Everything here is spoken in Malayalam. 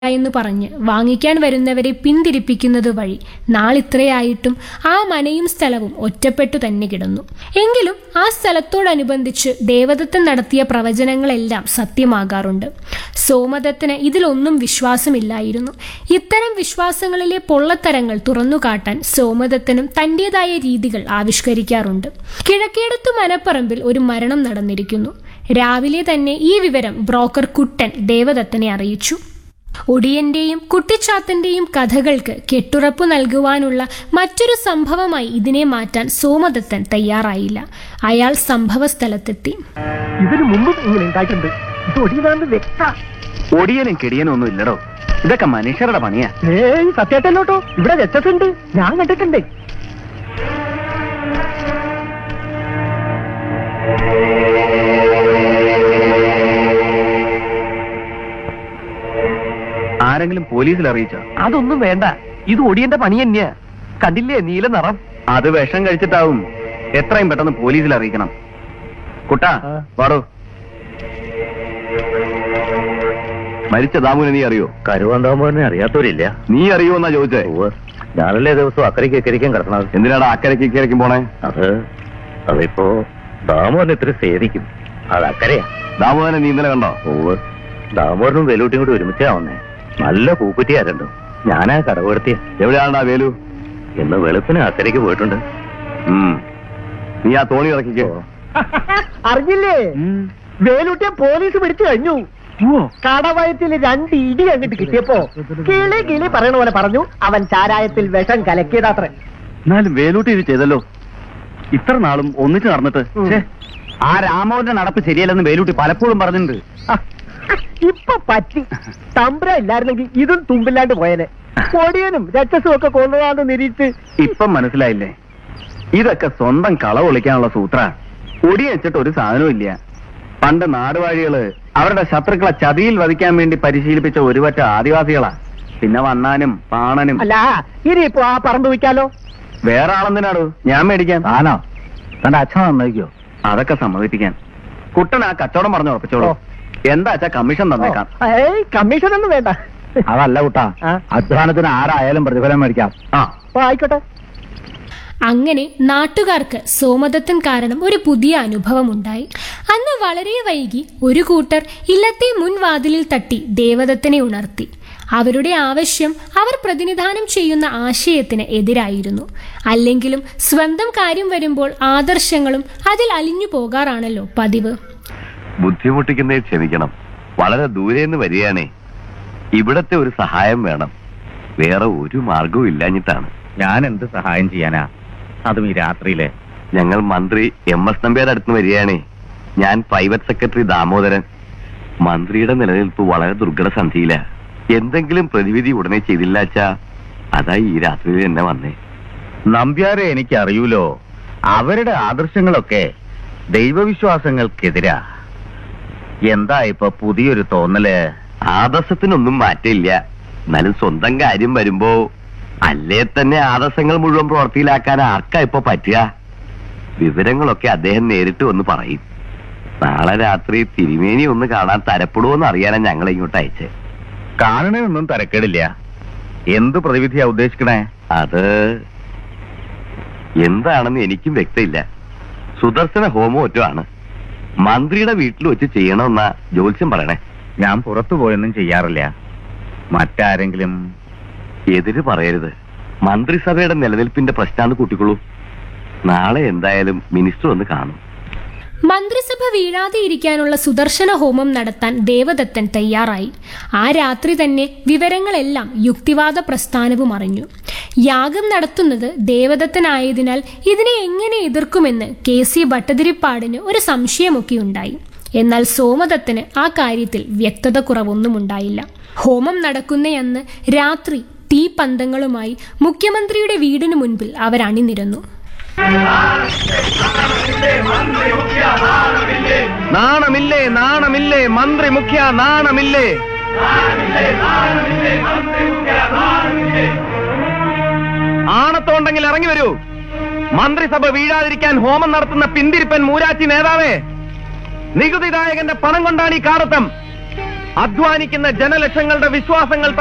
എന്ന് പറഞ്ഞ് വാങ്ങിക്കാൻ വരുന്നവരെ പിന്തിരിപ്പിക്കുന്നത് വഴി നാളിത്രയായിട്ടും ആ മനയും സ്ഥലവും ഒറ്റപ്പെട്ടു തന്നെ കിടന്നു എങ്കിലും ആ സ്ഥലത്തോടനുബന്ധിച്ച് ദേവദത്തൻ നടത്തിയ പ്രവചനങ്ങളെല്ലാം സത്യമാകാറുണ്ട് സോമദത്തിന് ഇതിലൊന്നും വിശ്വാസമില്ലായിരുന്നു ഇത്തരം വിശ്വാസങ്ങളിലെ പൊള്ളത്തരങ്ങൾ തുറന്നുകാട്ടാൻ സോമദത്തനും തന്റേതായ രീതികൾ ആവിഷ്കരിക്കാറുണ്ട് കിഴക്കേടത്തു മനപ്പറമ്പിൽ ഒരു മരണം നടന്നിരിക്കുന്നു രാവിലെ തന്നെ ഈ വിവരം ബ്രോക്കർ കുട്ടൻ ദേവദത്തനെ അറിയിച്ചു ഒടിയന്റെയും കുട്ടിച്ചാത്തന്റെയും കഥകൾക്ക് കെട്ടുറപ്പു നൽകുവാനുള്ള മറ്റൊരു സംഭവമായി ഇതിനെ മാറ്റാൻ സോമദത്തൻ തയ്യാറായില്ല അയാൾ സംഭവ സ്ഥലത്തെത്തി ഇതിനു മുമ്പും ഇങ്ങനെ ഉണ്ടായിട്ടുണ്ട് ഇത് ഒടിയനാന്ന് വ്യക്ത ഒടിയനും കിടിയനും ഒന്നും ഇല്ലടോ ഇതൊക്കെ മനുഷ്യരുടെ പണിയാ ഏയ് സത്യായിട്ടല്ലോട്ടോ ഇവിടെ രക്ഷസുണ്ട് ഞാൻ കണ്ടിട്ടുണ്ട് ആരെങ്കിലും പോലീസിൽ അറിയിച്ച അതൊന്നും വേണ്ട ഇത് ഒടിയന്റെ പണി തന്നെയാ കണ്ടില്ലേ നീല നിറം അത് വിഷം കഴിച്ചിട്ടാവും എത്രയും പെട്ടെന്ന് പോലീസിൽ അറിയിക്കണം കുട്ടാ ആ. പാടോ മരിച്ച ദാമുനെ നീ അറിയോ കരുവാന്താമോനെ അറിയാത്തവരില്ല നീ അറിയോ എന്നാ ചോദിച്ചേ ഉവ്വ്. ഞാനല്ലേ ദിവസവും അക്കരയ്ക്ക് ഇക്കരയ്ക്കും കിടക്കണത് എന്തിനാടാ അക്കരയ്ക്ക് ഇക്കരയ്ക്കും പോണേ അത് അതിപ്പോ ദാമോനെ ഇത്തിരി സേവിക്കും അത് അക്കരയാ ദാമോദനെ നീ ഇന്നലെ കണ്ടോ ഓവ് ദാമോനും വെലൂട്ടിയും കൂടി ഒരുമിച്ചാ വന്നേ നല്ല പൂക്കുറ്റിയാ രണ്ടും ഞാനാ കടവെടുത്തിയ എവിടെയാണ്ടാ വേലു ഇന്ന് വെളുപ്പിന് അക്കരയ്ക്ക് പോയിട്ടുണ്ട് ഉം. നീ ആ തോണി ഇറക്കിക്കോ അറിഞ്ഞില്ലേ വേലൂട്ടിയെ പോലീസ് പിടിച്ചു കഴിഞ്ഞു കടവയത്തിൽ രണ്ട് ഇടി അങ്ങോട്ട് കിട്ടിയപ്പോ കിളി കിളി പറയണ പോലെ പറഞ്ഞു അവൻ ചാരായത്തിൽ വിഷം കലക്കിയതാത്രേ എന്നാലും വേലൂട്ടി ഇത് ചെയ്തല്ലോ ഇത്ര നാളും ഒന്നിച്ച് നടന്നിട്ട് ഉം. ഛേ, ആ രാമോന്റെ നടപ്പ് ശരിയല്ലെന്ന് വേലൂട്ടി പലപ്പോഴും പറഞ്ഞിട്ടുണ്ട് ആ, ഇപ്പൊ പറ്റി തമ്പ്ര ഇല്ലായിരുന്നെങ്കിൽ ഇതും തുമ്പില്ലാണ്ട് പോയനെ പൊടിയനും രക്ഷസും ഒക്കെ കൊണ്ടുപോകാന്ന് നിരീച്ച് ഇപ്പം മനസ്സിലായില്ലേ ഇതൊക്കെ സ്വന്തം കള ഒളിക്കാനുള്ള സൂത്ര ഒടി വെച്ചിട്ട് ഒരു സാധനവും ഇല്ല പണ്ട് നാടുവാഴികള് അവരുടെ ശത്രുക്കളെ ചതിയിൽ വധിക്കാൻ വേണ്ടി പരിശീലിപ്പിച്ച ഒരുപറ്റ ആദിവാസികളാ പിന്നെ വണ്ണാനും പാണനും അല്ല ഇനിയിപ്പോ ആ പറമ്പ് വിൽക്കാലോ വേറെ ആളെന്തിനാടോ ഞാൻ മേടിക്കാൻ ആണോ തന്റെ അച്ഛൻ നന്നായിക്കോ അതൊക്കെ സമ്മതിപ്പിക്കാൻ കുട്ടൻ ആ കച്ചവടം പറഞ്ഞു ഉറപ്പിച്ചോളൂ ഓ. എന്താ വെച്ചാ കമ്മീഷൻ തന്നേക്കാം ഏയ് കമ്മീഷൻ ഒന്നും വേണ്ട അതല്ല കുട്ടാ ആ. അധ്വാനത്തിന് ആരായാലും പ്രതിഫലം മേടിക്കാം ആ ഓ ആയിക്കോട്ടെ അങ്ങനെ നാട്ടുകാർക്ക് സോമദത്തൻ കാരണം ഒരു പുതിയ അനുഭവം ഉണ്ടായി അന്ന് വളരെ വൈകി ഒരു കൂട്ടർ ഇല്ലത്തെ മുൻവാതിലിൽ തട്ടി ദേവദത്തനെ ഉണർത്തി അവരുടെ ആവശ്യം അവർ പ്രതിനിധാനം ചെയ്യുന്ന ആശയത്തിന് എതിരായിരുന്നു അല്ലെങ്കിലും സ്വന്തം കാര്യം വരുമ്പോൾ ആദർശങ്ങളും അതിൽ അലിഞ്ഞു പോകാറാണല്ലോ പതിവ് ബുദ്ധിമുട്ടിക്കുന്നതിൽ ക്ഷമിക്കണം വളരെ ദൂരെ നിന്ന് വരികയാണേ ഇവിടത്തെ ഒരു സഹായം വേണം വേറെ ഒരു മാർഗവും ഇല്ലാഞ്ഞിട്ടാണ് ഞാൻ എന്ത് സഹായം ചെയ്യാനാ അതും ഈ രാത്രിയിലെ ഞങ്ങൾ മന്ത്രി എം എസ് നമ്പ്യാരുടെ അടുത്ത് വരികയാണേ ഞാൻ പ്രൈവറ്റ് സെക്രട്ടറി ദാമോദരൻ മന്ത്രിയുടെ നിലനിൽപ്പ് വളരെ ദുർഘട സന്ധിയില എന്തെങ്കിലും പ്രതിവിധി ഉടനെ ചെയ്തില്ലാച്ചാ അതായി ഈ രാത്രിയിൽ തന്നെ വന്നേ നമ്പ്യാരെ എനിക്ക് അറിയൂലോ അവരുടെ ആദർശങ്ങളൊക്കെ ദൈവവിശ്വാസങ്ങൾക്കെതിരാ എന്താ ഇപ്പൊ പുതിയൊരു തോന്നല് ആദർശത്തിനൊന്നും മാറ്റമില്ല എന്നാലും സ്വന്തം കാര്യം വരുമ്പോ അല്ലേ തന്നെ ആദർശങ്ങൾ മുഴുവൻ പ്രവൃത്തിയിലാക്കാൻ ആർക്കാ ഇപ്പൊ പറ്റുക വിവരങ്ങളൊക്കെ അദ്ദേഹം നേരിട്ട് വന്ന് പറയും നാളെ രാത്രി തിരുമേനി ഒന്ന് കാണാൻ തരപ്പെടുമോന്ന് അറിയാനാ ഞങ്ങളെ ഇങ്ങോട്ട് അയച്ചേ കാണണേയൊന്നും തരക്കേടില്ല എന്ത് പ്രതിവിധിയാ ഉദ്ദേശിക്കണേ അത് എന്താണെന്ന് എനിക്കും വ്യക്തമില്ല സുദർശന ഹോമം ഒറ്റമാണ് മന്ത്രിയുടെ വീട്ടിൽ വെച്ച് ചെയ്യണമെന്നാ ജ്യോത്സ്യം പറയണേ ഞാൻ പുറത്തു പോയൊന്നും ചെയ്യാറില്ല മറ്റാരെങ്കിലും എതിര് പറയരുത് മന്ത്രിസഭയുടെ നിലനിൽപ്പിന്റെ പ്രശ്നമാണ് കൂട്ടിക്കൊള്ളൂ നാളെ എന്തായാലും മിനിസ്റ്റർ ഒന്ന് കാണും മന്ത്രിസഭ വീഴാതെ ഇരിക്കാനുള്ള സുദർശന ഹോമം നടത്താൻ ദേവദത്തൻ തയ്യാറായി ആ രാത്രി തന്നെ വിവരങ്ങളെല്ലാം യുക്തിവാദ പ്രസ്ഥാനവും അറിഞ്ഞു യാഗം നടത്തുന്നത് ദേവദത്തനായതിനാൽ ഇതിനെ എങ്ങനെ എതിർക്കുമെന്ന് കെ സി ഭട്ടതിരിപ്പാടിന് ഒരു സംശയമൊക്കെ ഉണ്ടായി എന്നാൽ സോമദത്തന് ആ കാര്യത്തിൽ വ്യക്തത കുറവൊന്നും ഉണ്ടായില്ല ഹോമം നടക്കുന്നയന്ന് രാത്രി തീപന്തങ്ങളുമായി മുഖ്യമന്ത്രിയുടെ വീടിനു മുൻപിൽ അവർ അണിനിരന്നു നാണമില്ലേ നാണമില്ലേ മന്ത്രി മുഖ്യ നാണമില്ലേ ആണത്തോണ്ടെങ്കിൽ ഇറങ്ങി വരൂ മന്ത്രിസഭ വീഴാതിരിക്കാൻ ഹോമം നടത്തുന്ന പിന്തിരിപ്പൻ മൂരാച്ചി നേതാവേ നികുതിദായകന്റെ പണം കൊണ്ടാണ് ഈ കാടത്തം അധ്വാനിക്കുന്ന ജനലക്ഷങ്ങളുടെ വിശ്വാസങ്ങൾ